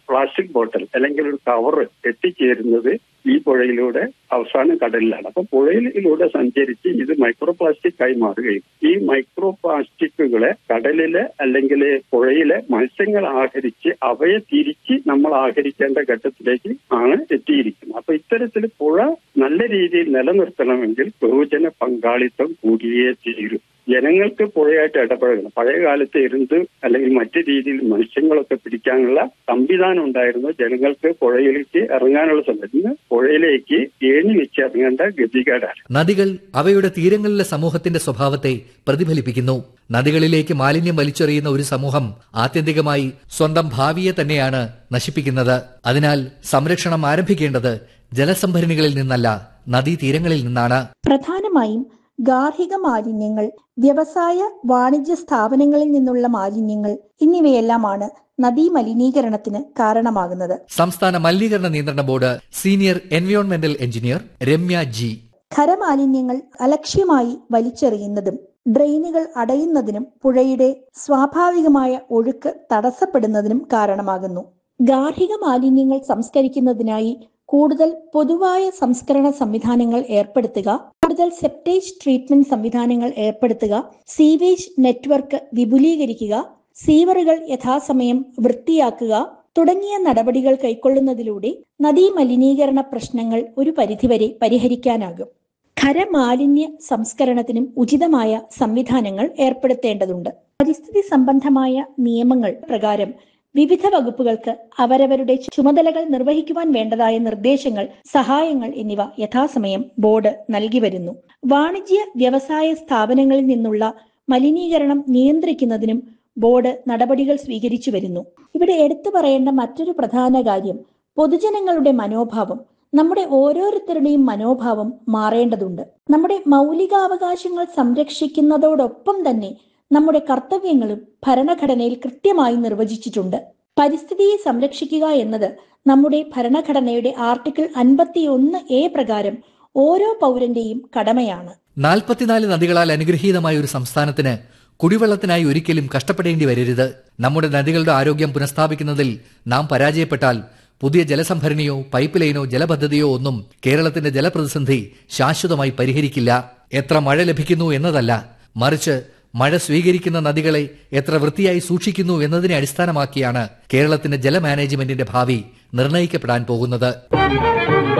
plastic bottle അല്ലെങ്കിൽ ഒരു cover എത്തിച്ചേരുന്നത് ഈ പുഴയിലൂടെ അവസാനം കടലിലാണ് അപ്പൊ പുഴയിലൂടെ സഞ്ചരിച്ച് ഇത് മൈക്രോ പ്ലാസ്റ്റിക് ആയി മാറുകയും ഈ മൈക്രോ പ്ലാസ്റ്റിക്കുകളെ കടലിലെ അല്ലെങ്കിൽ പുഴയിലെ മത്സ്യങ്ങൾ ആഹരിച്ച് അവയെ തിരിച്ച് നമ്മൾ ആഹരിക്കേണ്ട ഘട്ടത്തിലേക്ക് ആണ് എത്തിയിരിക്കുന്നത് അപ്പൊ ഇത്തരത്തിൽ പുഴ നല്ല രീതിയിൽ നിലനിർത്തണമെങ്കിൽ ബഹുജന പങ്കാളിത്തം കൂടിയേ തീരും ജനങ്ങൾക്ക് പുഴയായിട്ട് ഇടപഴകണം പഴയ കാലത്ത് ഇരുന്ന് അല്ലെങ്കിൽ മറ്റു രീതിയിൽ മത്സ്യങ്ങളൊക്കെ പിടിക്കാനുള്ള സംവിധാനം ഉണ്ടായിരുന്നു ജനങ്ങൾക്ക് പുഴയിലേക്ക് ഇറങ്ങാനുള്ള സമയത്ത് പുഴയിലേക്ക് ഏണി വെച്ച് ഇറങ്ങേണ്ട ഗതികേടാണ് നദികൾ അവയുടെ തീരങ്ങളിലെ സമൂഹത്തിന്റെ സ്വഭാവത്തെ പ്രതിഫലിപ്പിക്കുന്നു നദികളിലേക്ക് മാലിന്യം വലിച്ചെറിയുന്ന ഒരു സമൂഹം ആത്യന്തികമായി സ്വന്തം ഭാവിയെ തന്നെയാണ് നശിപ്പിക്കുന്നത് അതിനാൽ സംരക്ഷണം ആരംഭിക്കേണ്ടത് ജലസംഭരണികളിൽ നിന്നല്ല നദീതീരങ്ങളിൽ നിന്നാണ് പ്രധാനമായും ഗാർഹിക മാലിന്യങ്ങൾ വ്യവസായ വാണിജ്യ സ്ഥാപനങ്ങളിൽ നിന്നുള്ള മാലിന്യങ്ങൾ എന്നിവയെല്ലാമാണ് നദീ മലിനീകരണത്തിന് കാരണമാകുന്നത് സംസ്ഥാന മലിനീകരണ നിയന്ത്രണ ബോർഡ് സീനിയർ എൻവയോൺമെന്റൽ എഞ്ചിനീയർ രമ്യ ജി ഖരമാലിന്യങ്ങൾ അലക്ഷ്യമായി വലിച്ചെറിയുന്നതും ഡ്രെയിനുകൾ അടയുന്നതിനും പുഴയുടെ സ്വാഭാവികമായ ഒഴുക്ക് തടസ്സപ്പെടുന്നതിനും കാരണമാകുന്നു ഗാർഹിക മാലിന്യങ്ങൾ സംസ്കരിക്കുന്നതിനായി കൂടുതൽ പൊതുവായ സംസ്കരണ സംവിധാനങ്ങൾ ഏർപ്പെടുത്തുക കൂടുതൽ സെപ്റ്റേജ് ട്രീറ്റ്മെന്റ് സംവിധാനങ്ങൾ ഏർപ്പെടുത്തുക സീവേജ് നെറ്റ്വർക്ക് വിപുലീകരിക്കുക സീവറുകൾ യഥാസമയം വൃത്തിയാക്കുക തുടങ്ങിയ നടപടികൾ കൈക്കൊള്ളുന്നതിലൂടെ നദീ മലിനീകരണ പ്രശ്നങ്ങൾ ഒരു പരിധിവരെ പരിഹരിക്കാനാകും ഖരമാലിന്യ സംസ്കരണത്തിനും ഉചിതമായ സംവിധാനങ്ങൾ ഏർപ്പെടുത്തേണ്ടതുണ്ട് പരിസ്ഥിതി സംബന്ധമായ നിയമങ്ങൾ പ്രകാരം വിവിധ വകുപ്പുകൾക്ക് അവരവരുടെ ചുമതലകൾ നിർവഹിക്കുവാൻ വേണ്ടതായ നിർദ്ദേശങ്ങൾ സഹായങ്ങൾ എന്നിവ യഥാസമയം ബോർഡ് നൽകി വരുന്നു വാണിജ്യ വ്യവസായ സ്ഥാപനങ്ങളിൽ നിന്നുള്ള മലിനീകരണം നിയന്ത്രിക്കുന്നതിനും ബോർഡ് നടപടികൾ സ്വീകരിച്ചു വരുന്നു ഇവിടെ എടുത്തു പറയേണ്ട മറ്റൊരു പ്രധാന കാര്യം പൊതുജനങ്ങളുടെ മനോഭാവം നമ്മുടെ ഓരോരുത്തരുടെയും മനോഭാവം മാറേണ്ടതുണ്ട് നമ്മുടെ മൗലികാവകാശങ്ങൾ സംരക്ഷിക്കുന്നതോടൊപ്പം തന്നെ നമ്മുടെ കർത്തവ്യങ്ങളും ഭരണഘടനയിൽ കൃത്യമായി നിർവചിച്ചിട്ടുണ്ട് പരിസ്ഥിതിയെ സംരക്ഷിക്കുക എന്നത് നമ്മുടെ ഭരണഘടനയുടെ ആർട്ടിക്കിൾ അൻപത്തിയൊന്ന് എ പ്രകാരം ഓരോ പൗരന്റെയും കടമയാണ് നാൽപ്പത്തിനാല് നദികളാൽ അനുഗ്രഹീതമായ ഒരു സംസ്ഥാനത്തിന് കുടിവെള്ളത്തിനായി ഒരിക്കലും കഷ്ടപ്പെടേണ്ടി വരരുത് നമ്മുടെ നദികളുടെ ആരോഗ്യം പുനഃസ്ഥാപിക്കുന്നതിൽ നാം പരാജയപ്പെട്ടാൽ പുതിയ ജലസംഭരണിയോ പൈപ്പ് ലൈനോ ജലപദ്ധതിയോ ഒന്നും കേരളത്തിന്റെ ജലപ്രതിസന്ധി ശാശ്വതമായി പരിഹരിക്കില്ല എത്ര മഴ ലഭിക്കുന്നു എന്നതല്ല മറിച്ച് മഴ സ്വീകരിക്കുന്ന നദികളെ എത്ര വൃത്തിയായി സൂക്ഷിക്കുന്നു എന്നതിനെ അടിസ്ഥാനമാക്കിയാണ് കേരളത്തിന്റെ ജല മാനേജ്മെന്റിന്റെ ഭാവി നിർണ്ണയിക്കപ്പെടാൻ പോകുന്നത്